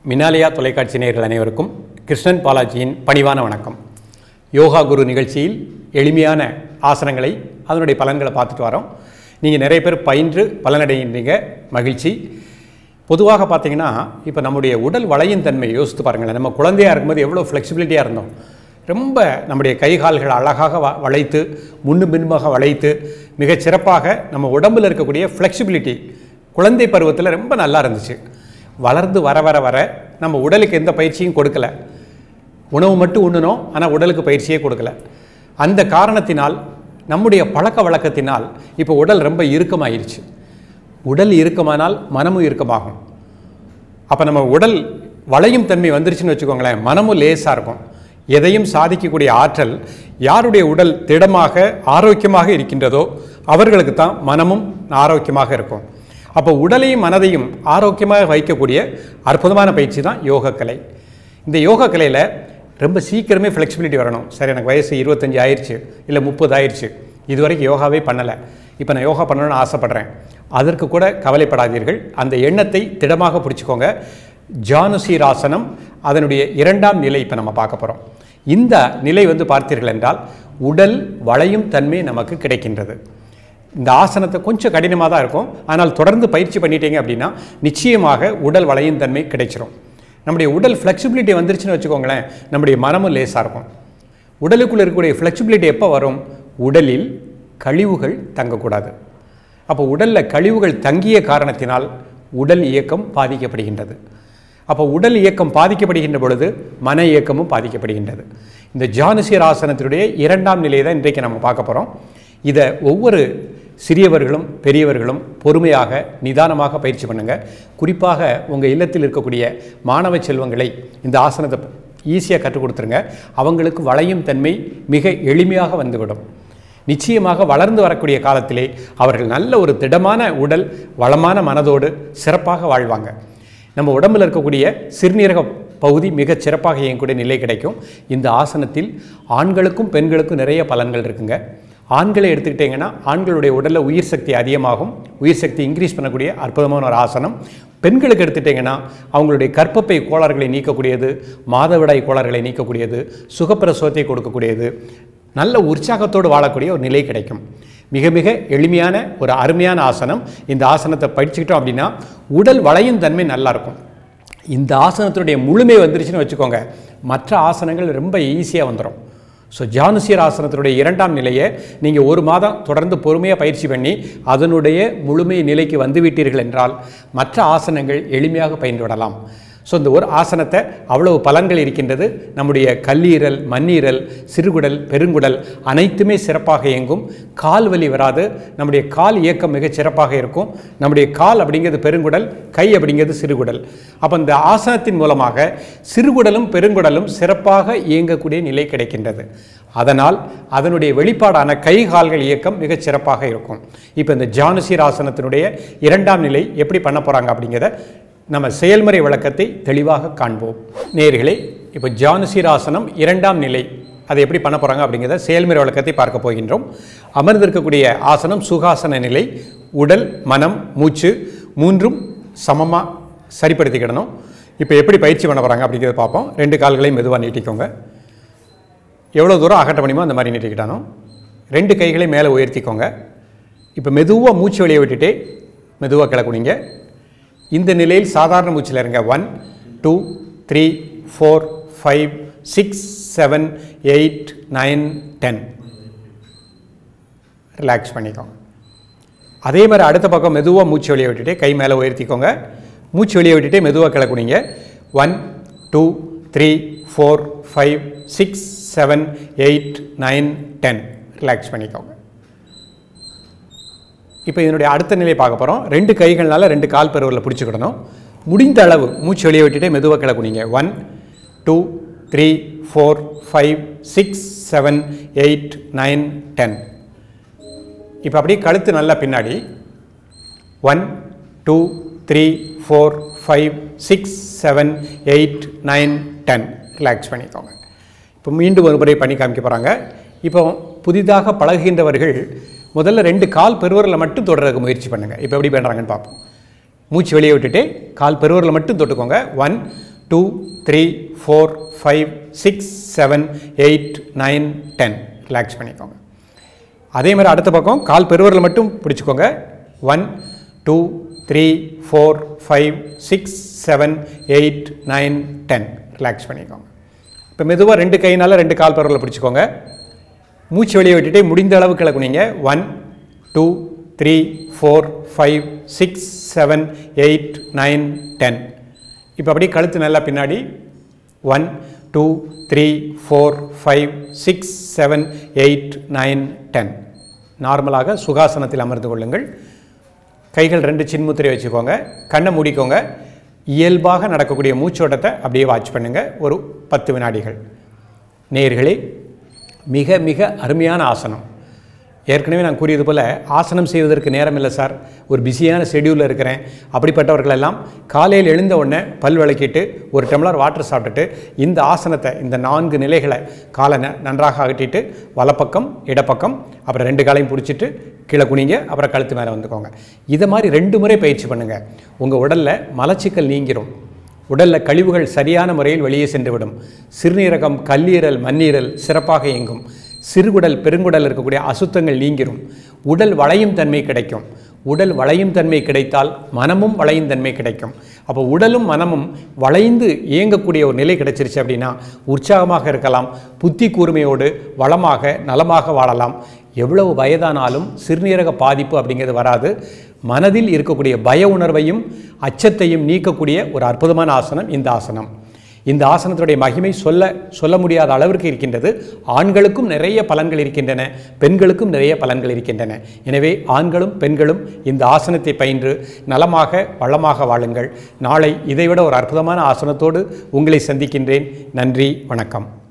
மினாலியா தொலைக்காட்சி நேயர்கள் அனைவருக்கும் கிருஷ்ணன் பாலாஜியின் பணிவான வணக்கம் யோகா குரு நிகழ்ச்சியில் எளிமையான ஆசனங்களை அதனுடைய பலன்களை பார்த்துட்டு வரோம் நீங்கள் நிறைய பேர் பயின்று பலனடைகின்றீங்க மகிழ்ச்சி பொதுவாக பார்த்தீங்கன்னா இப்போ நம்முடைய உடல் வளையின் தன்மை யோசித்து பாருங்களேன் நம்ம குழந்தையாக இருக்கும்போது எவ்வளோ ஃப்ளெக்சிபிலிட்டியாக இருந்தோம் ரொம்ப நம்முடைய கை கால்கள் அழகாக வ வளைத்து முன்னும் பின்பாக வளைத்து மிகச் சிறப்பாக நம்ம உடம்பில் இருக்கக்கூடிய ஃப்ளெக்சிபிலிட்டி குழந்தை பருவத்தில் ரொம்ப நல்லா இருந்துச்சு வளர்ந்து வர வர வர நம்ம உடலுக்கு எந்த பயிற்சியும் கொடுக்கல உணவு மட்டும் உண்ணணும் ஆனால் உடலுக்கு பயிற்சியே கொடுக்கல அந்த காரணத்தினால் நம்முடைய பழக்க வழக்கத்தினால் இப்போ உடல் ரொம்ப இறுக்கமாயிருச்சு உடல் இறுக்கமானால் மனமும் இறுக்கமாகும் அப்போ நம்ம உடல் வளையும் தன்மை வந்துருச்சுன்னு வச்சுக்கோங்களேன் மனமும் லேசாக இருக்கும் எதையும் சாதிக்கக்கூடிய ஆற்றல் யாருடைய உடல் திடமாக ஆரோக்கியமாக இருக்கின்றதோ அவர்களுக்கு தான் மனமும் ஆரோக்கியமாக இருக்கும் அப்போ உடலையும் மனதையும் ஆரோக்கியமாக வைக்கக்கூடிய அற்புதமான பயிற்சி தான் யோகக்கலை இந்த யோகக்கலையில் ரொம்ப சீக்கிரமே ஃப்ளெக்சிபிலிட்டி வரணும் சரி எனக்கு வயசு இருபத்தஞ்சி ஆயிடுச்சு இல்லை முப்பது ஆயிடுச்சு இது வரைக்கும் யோகாவே பண்ணலை இப்போ நான் யோகா பண்ணணும்னு ஆசைப்பட்றேன் அதற்கு கூட கவலைப்படாதீர்கள் அந்த எண்ணத்தை திடமாக பிடிச்சிக்கோங்க ஜானுசீராசனம் அதனுடைய இரண்டாம் நிலை இப்போ நம்ம பார்க்க போகிறோம் இந்த நிலை வந்து பார்த்தீர்கள் என்றால் உடல் வளையும் தன்மை நமக்கு கிடைக்கின்றது இந்த ஆசனத்தை கொஞ்சம் கடினமாக தான் இருக்கும் ஆனால் தொடர்ந்து பயிற்சி பண்ணிட்டீங்க அப்படின்னா நிச்சயமாக உடல் வளையும் தன்மை கிடைச்சிரும் நம்முடைய உடல் ஃப்ளெக்சிபிலிட்டி வந்துருச்சுன்னு வச்சுக்கோங்களேன் நம்முடைய மனமும் லேசாக இருக்கும் உடலுக்குள்ளே இருக்கக்கூடிய ஃப்ளெக்சிபிலிட்டி எப்போ வரும் உடலில் கழிவுகள் தங்கக்கூடாது அப்போ உடலில் கழிவுகள் தங்கிய காரணத்தினால் உடல் இயக்கம் பாதிக்கப்படுகின்றது அப்போ உடல் இயக்கம் பாதிக்கப்படுகின்ற பொழுது மன இயக்கமும் பாதிக்கப்படுகின்றது இந்த ஜானுசீர் ஆசனத்தினுடைய இரண்டாம் நிலையை தான் இன்றைக்கு நம்ம பார்க்க போகிறோம் இதை ஒவ்வொரு சிறியவர்களும் பெரியவர்களும் பொறுமையாக நிதானமாக பயிற்சி பண்ணுங்கள் குறிப்பாக உங்கள் இல்லத்தில் இருக்கக்கூடிய மாணவ செல்வங்களை இந்த ஆசனத்தை ஈஸியாக கற்றுக் கொடுத்துருங்க அவங்களுக்கு வளையும் தன்மை மிக எளிமையாக வந்துவிடும் நிச்சயமாக வளர்ந்து வரக்கூடிய காலத்திலே அவர்கள் நல்ல ஒரு திடமான உடல் வளமான மனதோடு சிறப்பாக வாழ்வாங்க நம்ம உடம்பில் இருக்கக்கூடிய சிறுநீரக பகுதி மிகச் சிறப்பாக இயங்கக்கூடிய நிலை கிடைக்கும் இந்த ஆசனத்தில் ஆண்களுக்கும் பெண்களுக்கும் நிறைய பலன்கள் இருக்குங்க ஆண்களை எடுத்துக்கிட்டிங்கன்னா ஆண்களுடைய உடலில் உயிர் சக்தி அதிகமாகும் உயிர் சக்தி இன்க்ரீஸ் பண்ணக்கூடிய அற்புதமான ஒரு ஆசனம் பெண்களுக்கு எடுத்துட்டிங்கன்னா அவங்களுடைய கற்பப்பை கோளாறுகளை நீக்கக்கூடியது மாதவிடாய் கோளாறுகளை நீக்கக்கூடியது சுகப்பிரசவத்தை கொடுக்கக்கூடியது நல்ல உற்சாகத்தோடு வாழக்கூடிய ஒரு நிலை கிடைக்கும் மிக மிக எளிமையான ஒரு அருமையான ஆசனம் இந்த ஆசனத்தை படிச்சுக்கிட்டோம் அப்படின்னா உடல் வளையும் தன்மை நல்லாயிருக்கும் இந்த ஆசனத்தினுடைய முழுமை வந்துருச்சுன்னு வச்சுக்கோங்க மற்ற ஆசனங்கள் ரொம்ப ஈஸியாக வந்துடும் ஸோ ஜானுசியர் ஆசனத்தினுடைய இரண்டாம் நிலையை நீங்கள் ஒரு மாதம் தொடர்ந்து பொறுமையாக பயிற்சி பண்ணி அதனுடைய முழுமை நிலைக்கு வந்துவிட்டீர்கள் என்றால் மற்ற ஆசனங்கள் எளிமையாக பயின்று விடலாம் ஸோ இந்த ஒரு ஆசனத்தை அவ்வளவு பலன்கள் இருக்கின்றது நம்முடைய கல்லீரல் மண்ணீரல் சிறுகுடல் பெருங்குடல் அனைத்துமே சிறப்பாக இயங்கும் கால் வலி வராது நம்முடைய கால் இயக்கம் மிகச் சிறப்பாக இருக்கும் நம்முடைய கால் அப்படிங்கிறது பெருங்குடல் கை அப்படிங்கிறது சிறுகுடல் அப்போ இந்த ஆசனத்தின் மூலமாக சிறுகுடலும் பெருங்குடலும் சிறப்பாக இயங்கக்கூடிய நிலை கிடைக்கின்றது அதனால் அதனுடைய வெளிப்பாடான கை கால்கள் இயக்கம் மிகச் சிறப்பாக இருக்கும் இப்போ இந்த ஜானுசீர் ஆசனத்தினுடைய இரண்டாம் நிலை எப்படி பண்ண போகிறாங்க அப்படிங்கிறத நம்ம செயல்முறை விளக்கத்தை தெளிவாக காண்போம் நேர்களே இப்போ ஜானுசீராசனம் இரண்டாம் நிலை அதை எப்படி பண்ண போகிறாங்க அப்படிங்கிறத செயல்முறை விளக்கத்தை பார்க்க போகின்றோம் அமர்ந்திருக்கக்கூடிய ஆசனம் சுகாசன நிலை உடல் மனம் மூச்சு மூன்றும் சமமாக சரிப்படுத்திக்கிடணும் இப்போ எப்படி பயிற்சி பண்ண போகிறாங்க அப்படிங்கிறத பார்ப்போம் ரெண்டு கால்களையும் மெதுவாக நீட்டிக்கோங்க எவ்வளோ தூரம் அகட்ட முடியுமோ அந்த மாதிரி நீட்டிக்கிட்டானோ ரெண்டு கைகளை மேலே உயர்த்திக்கோங்க இப்போ மெதுவாக மூச்சு வெளியே விட்டுட்டு மெதுவாக கிளக்குனிங்க இந்த நிலையில் சாதாரண மூச்சில் இருங்க one two three four five six seven eight nine ten relax பண்ணிக்கோங்க அதே மாதிரி அடுத்த பக்கம் மெதுவாக மூச்சு வெளியே விட்டுட்டு கை மேலே உயர்த்திக்கோங்க மூச்சு வெளியே விட்டுட்டு மெதுவாக கிளக்குனிங்க one two three four five six seven eight nine ten relax பண்ணிக்கோங்க இப்போ இதனுடைய அடுத்த நிலை பார்க்க போகிறோம் ரெண்டு கைகள்னால ரெண்டு கால் பெருவரில் பிடிச்சிக்கிடணும் முடிந்த அளவு மூச்சு வெளியே விட்டுட்டு மெதுவாக கிளக்குனீங்க one two three four five six seven eight nine ten இப்போ அப்படியே கழுத்து நல்லா பின்னாடி one two three four five six seven eight nine ten relax பண்ணிக்கோங்க இப்போ மீண்டும் ஒரு முறை பண்ணி காமிக்க போகிறாங்க இப்போ புதிதாக பழகுகின்றவர்கள் முதல்ல ரெண்டு கால் பெருவரில் மட்டும் தொடுறதுக்கு முயற்சி பண்ணுங்கள் இப்போ எப்படி பண்ணுறாங்கன்னு பார்ப்போம் மூச்சு வெளியே விட்டுட்டு கால் பெருவரில் மட்டும் தொட்டுக்கோங்க one two three four five six seven eight nine ten relax பண்ணிக்கோங்க அதே மாதிரி அடுத்த பக்கம் கால் பெருவரில் மட்டும் பிடிச்சிக்கோங்க one two three four five six seven eight nine ten relax பண்ணிக்கோங்க இப்போ மெதுவாக ரெண்டு கையினால் ரெண்டு கால் பெருவரில் பிடிச்சிக்கோங்க மூச்சு வெளியே விட்டுட்டு முடிந்த அளவு கிளக்குனீங்க one two three four five six seven eight nine ten இப்போ அப்படியே கழுத்து நல்லா பின்னாடி one two three four five six seven eight nine ten நார்மலாக சுகாசனத்தில் அமர்ந்து கொள்ளுங்கள் கைகள் ரெண்டு சின்முத்திரை வச்சுக்கோங்க கண்ணை மூடிக்கோங்க இயல்பாக நடக்கக்கூடிய மூச்சோட்டத்தை அப்படியே வாட்ச் பண்ணுங்கள் ஒரு பத்து வினாடிகள் நேர்களே மிக மிக அருமையான ஆசனம் ஏற்கனவே நான் கூறியது போல் ஆசனம் செய்வதற்கு நேரம் இல்லை சார் ஒரு பிஸியான ஷெடியூலில் இருக்கிறேன் அப்படிப்பட்டவர்கள் எல்லாம் காலையில் எழுந்த உடனே பல் விளக்கிட்டு ஒரு டம்ளர் வாட்டர் சாப்பிட்டுட்டு இந்த ஆசனத்தை இந்த நான்கு நிலைகளை காலை ந- நன்றாக அகட்டிட்டு வலப்பக்கம் இடப்பக்கம் அப்புறம் ரெண்டு காலையும் பிடிச்சிட்டு கீழே குனிங்க அப்புறம் கழுத்து மேலே வந்துக்கோங்க இதை மாதிரி ரெண்டு முறை பயிற்சி பண்ணுங்கள் உங்கள் உடலில் மலச்சிக்கல் நீங்கிரும் உடலில் கழிவுகள் சரியான முறையில் வெளியே சென்றுவிடும் சிறுநீரகம் கல்லீரல் மண்ணீரல் சிறப்பாக இயங்கும் சிறுகுடல் பெருங்குடல் இருக்கக்கூடிய அசுத்தங்கள் நீங்கிரும் உடல் வளையும் தன்மை கிடைக்கும் உடல் வளையும் தன்மை கிடைத்தால் மனமும் வளையும் தன்மை கிடைக்கும் அப்போ உடலும் மனமும் வளைந்து இயங்கக்கூடிய ஒரு நிலை கிடைச்சிருச்சு அப்படின்னா உற்சாகமாக இருக்கலாம் புத்தி கூர்மையோடு வளமாக நலமாக வாழலாம் எவ்வளவு வயதானாலும் சிறுநீரக பாதிப்பு அப்படிங்கிறது வராது மனதில் இருக்கக்கூடிய பய உணர்வையும் அச்சத்தையும் நீக்கக்கூடிய ஒரு அற்புதமான ஆசனம் இந்த ஆசனம் இந்த ஆசனத்துடைய மகிமை சொல்ல சொல்ல முடியாத அளவிற்கு இருக்கின்றது ஆண்களுக்கும் நிறைய பலன்கள் இருக்கின்றன பெண்களுக்கும் நிறைய பலன்கள் இருக்கின்றன எனவே ஆண்களும் பெண்களும் இந்த ஆசனத்தை பயின்று நலமாக வளமாக வாழுங்கள் நாளை இதைவிட ஒரு அற்புதமான ஆசனத்தோடு உங்களை சந்திக்கின்றேன் நன்றி வணக்கம்